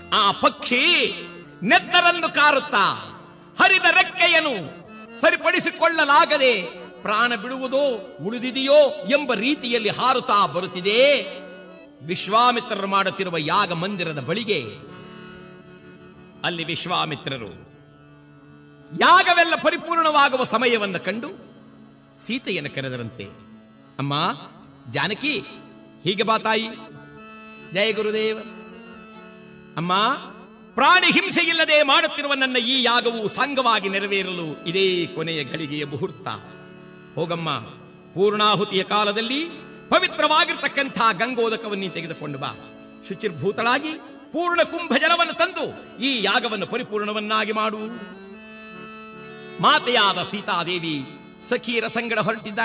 ಆ ಪಕ್ಷಿ ನೆತ್ತರನ್ನು ಕಾರುತ್ತಾ ಹರಿದ ರೆಕ್ಕೆಯನ್ನು ಸರಿಪಡಿಸಿಕೊಳ್ಳಲಾಗದೆ ಪ್ರಾಣ ಬಿಡುವುದೋ ಉಳಿದಿದೆಯೋ ಎಂಬ ರೀತಿಯಲ್ಲಿ ಹಾರುತ್ತಾ ಬರುತ್ತಿದೆ ವಿಶ್ವಾಮಿತ್ರರು ಮಾಡುತ್ತಿರುವ ಯಾಗ ಮಂದಿರದ ಬಳಿಗೆ ಅಲ್ಲಿ ವಿಶ್ವಾಮಿತ್ರರು ಯಾಗವೆಲ್ಲ ಪರಿಪೂರ್ಣವಾಗುವ ಸಮಯವನ್ನು ಕಂಡು ಸೀತೆಯನ್ನು ಕರೆದರಂತೆ ಅಮ್ಮ ಜಾನಕಿ ಹೀಗೆ ಬಾ ತಾಯಿ ಜಯ ಗುರುದೇವ ಅಮ್ಮ ಪ್ರಾಣಿ ಹಿಂಸೆ ಇಲ್ಲದೆ ಮಾಡುತ್ತಿರುವ ನನ್ನ ಈ ಯಾಗವು ಸಂಘವಾಗಿ ನೆರವೇರಲು ಇದೇ ಕೊನೆಯ ಗಳಿಗೆಯ ಮುಹೂರ್ತ ಹೋಗಮ್ಮ ಪೂರ್ಣಾಹುತಿಯ ಕಾಲದಲ್ಲಿ ಪವಿತ್ರವಾಗಿರ್ತಕ್ಕಂಥ ಗಂಗೋದಕವನ್ನು ನೀ ತೆಗೆದುಕೊಂಡು ಬಾ ಶುಚಿರ್ಭೂತಳಾಗಿ ಪೂರ್ಣ ಕುಂಭ ಜಲವನ್ನು ತಂದು ಈ ಯಾಗವನ್ನು ಪರಿಪೂರ್ಣವನ್ನಾಗಿ ಮಾಡು ಮಾತೆಯಾದ ಸೀತಾದೇವಿ ಸಖೀರ ಸಂಗಡ ಹೊರಟಿದ್ದಾರೆ